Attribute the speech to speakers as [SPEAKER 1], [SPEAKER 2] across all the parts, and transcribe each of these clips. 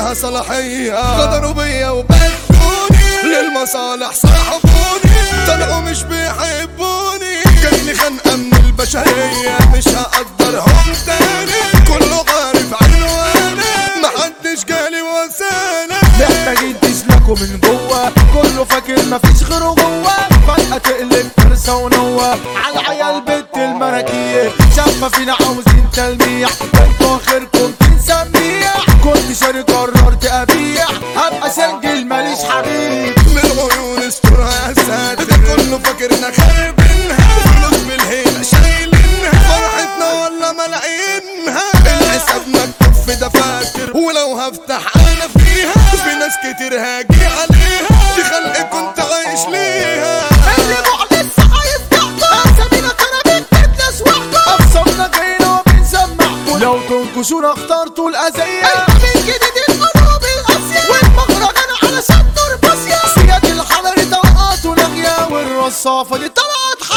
[SPEAKER 1] لها صلاحية غدروا بيا وبدوني للمصالح صاحبوني طلعوا مش بيحبوني جاتني خنقة من البشرية مش هقدرهم تاني كله عارف عنواني محدش جالي وسالة
[SPEAKER 2] محتاجين تسلكوا من جوه كله فاكر مفيش غيره جوه فجأة تقلب كرسة ونوة على العيال بنت المراكير شافة فينا عاوزين تلميح انتوا اخركم تنسميح كنت شاري قررت ابيع هبقى سنجل ماليش حبيب
[SPEAKER 1] من العيون استرها يا ساتر كله فاكرنا خاربينها فلوس بالهيلة شايلينها فرحتنا ولا ملاقينها الحساب مكتوب في دفاتر ولو هفتح انا فيها في ناس كتير هاجي عليها دي خلق كنت عايش ليها
[SPEAKER 2] اللي معلن صحايف تحته اسامينا كراميك تدلس وحده افصلنا جاينا وبنسمع لو تنكشونا اخترتوا الاذية البابين جديد القلوب القاسية والمهرجان على شط باسية سياد الحضري طلقات ونغية والرصافة دي طلقات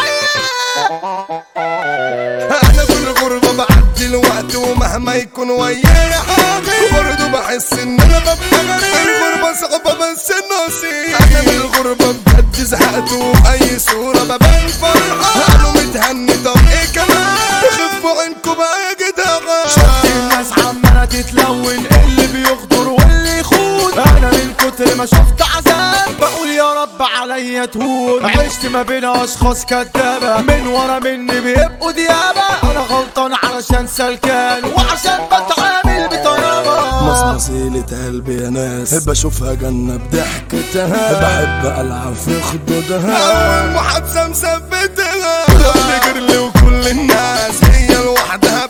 [SPEAKER 2] حية
[SPEAKER 1] انا في الغربة بعدي الوقت ومهما يكون ويايا حبيبي برضه بحس ان انا ببقى غريب الغربة صعبة بس النصيب انا من الغربة بجد زهقت وبأي صورة ببان فرحان انا متهني طب ايه كمان خفوا عينكوا بقى يا جدعان
[SPEAKER 2] الناس عمالة تتلون اللي بيغدر واللي يخون انا من كتر ما شفت عذاب بقول يا رب عليا تهون عشت ما بين اشخاص كدابة من ورا مني بيبقوا ديابة انا غلطان علشان سلكان وعشان بتعامل بطيابة
[SPEAKER 1] مصاصيلة قلبي يا ناس بشوفها جنة بضحكتها بحب ألعب في خدودها أول محادثة مثبتها بفتكر لي وكل الناس هي لوحدها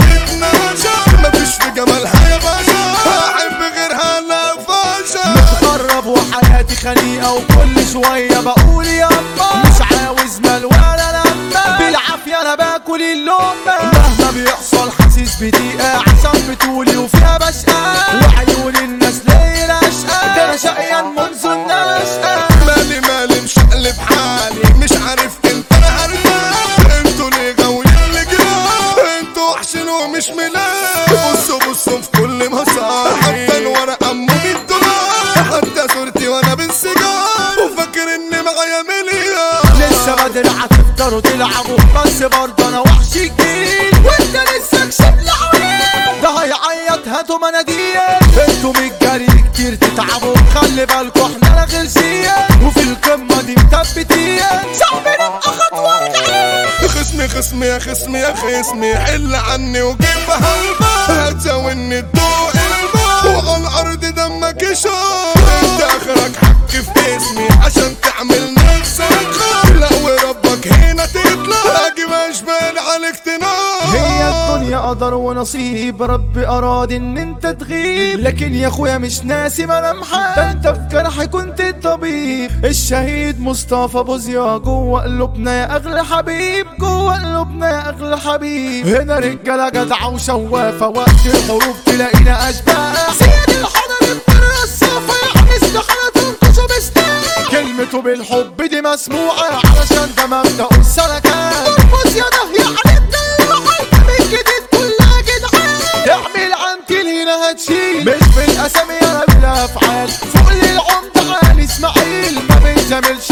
[SPEAKER 1] بتناشى مفيش في جمالها يا باشا أحب غيرها لا فاشا
[SPEAKER 2] متقرب وحياتي خنيقة وكل شوية بقول يابا مش عاوز مال ولا لما بالعافية انا باكل اللقمة مهما بيحصل حاسس بضيقة عشان بتقولي وفيها بشقى وعيون الناس ليلة اشقى ده انا شقيان منذ النشأة
[SPEAKER 1] مالي مالي مشقلب حالي مش عارف انت انا هرتاح انتوا ليه غاويين اللي جراه انتوا وحشين ومش ملاك بصوا بصوا في كل مسار حتى الورقة ام 100 دولار حتى صورتي وانا بالسيجار وفاكر اني معايا مليار
[SPEAKER 2] لسه بدري هتفطروا تلعبوا بس برضه انا وحش جديد وانت لسه كسب العويل ده هيعيط هاتوا مناديل انتوا من الجري كتير تتعبوا خلي بالكوا احنا لا غلسية وفي القمة دي مثبتين صاحبي نبقى خطوة ونعيش
[SPEAKER 1] خصمي خصمي يا خصمي يا خصمي حل عني وجيب هالبا هتزاولني الضوء البا وعلى الارض دمك يشوف انت اخرك حك في اسمي عشان تعمل نفسك خاف لا وربك هنا تطلع اجي مشبال عليك تنام
[SPEAKER 2] هي الدنيا قدر ونصيب ربي اراد ان انت تغيب لكن يا اخويا مش ناسي ملامحك ده انت في جرحي كنت الطبيب الشهيد مصطفى بوزيا جوه قلوبنا يا اغلى حبيب جوه قلوبنا يا اغلى حبيب هنا رجاله جدعه وشوافه وقت الحروب تلاقينا اشباح سيد الحضر بطريقه الصافه يعني استحاله تنقذه بستاح كلمته بالحب دي مسموعه علشان ده مبدأ السلكات تربص يا ده يعني الدلوعه من جديد كلها جدعان اعمل عنتي هنا هتشيل مش بالاسامي انا بالافعال فوق للعمدة علي اسماعيل ما بيزاملش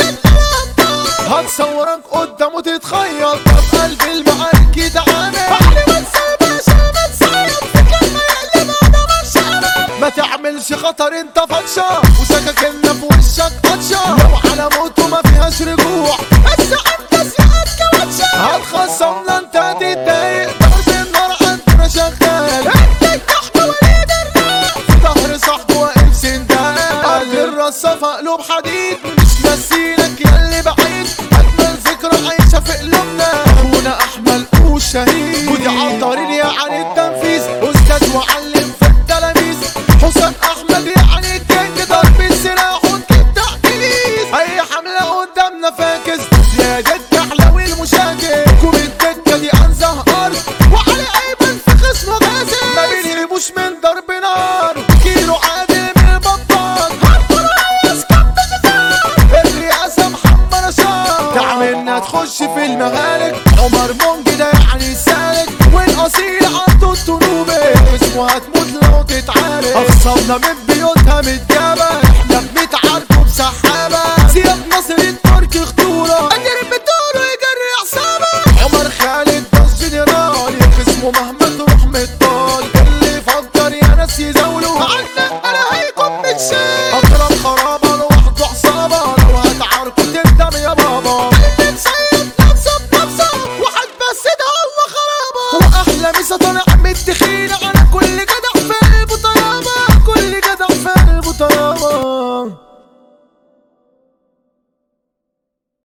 [SPEAKER 2] هتصورك قدامه تتخيل طب قلب المعارك كده عامل بعد ما تسيب باشا ما تصيب في كلمة يقلب انا مش عارف ما تعملش خطر انت فتشة وسكاكنا في وشك فتشة لو على موته ما فيهاش رجوع بس انت سيئات كواتشة هتخصمنا انت هتتضايق ضرب النار عندنا شغال انت تحت وليد الراب في ظهر صاحبه واقف سندال قلب الرصافة قلوب حديد مش ناسينك ياللي بعيد اجمل ذكرى عايشة في قلوبنا اخونا احمد وشهيد ودي عطارين يعني التنفيذ استاذ وعلم في التلاميذ حسام احمد يعني كينج ضرب السلاح وكيد تحكيز اي حملة قدامنا فاكس يا جد احلى المشاكل كوم الدكة دي انزه ارض وعلي ايمن في خصم غازي ما بينهبوش من ضرب نار كيلو عادل من البطال هرب رئيس كابتن الرئاسة محمد رشاد تعملنا تخش في المغالب عمر مونجي ده يعني سالك والاصيل عنده التنوبة اسمه هتموت لو تتعارك اخصمنا من بيوت بقى متجوز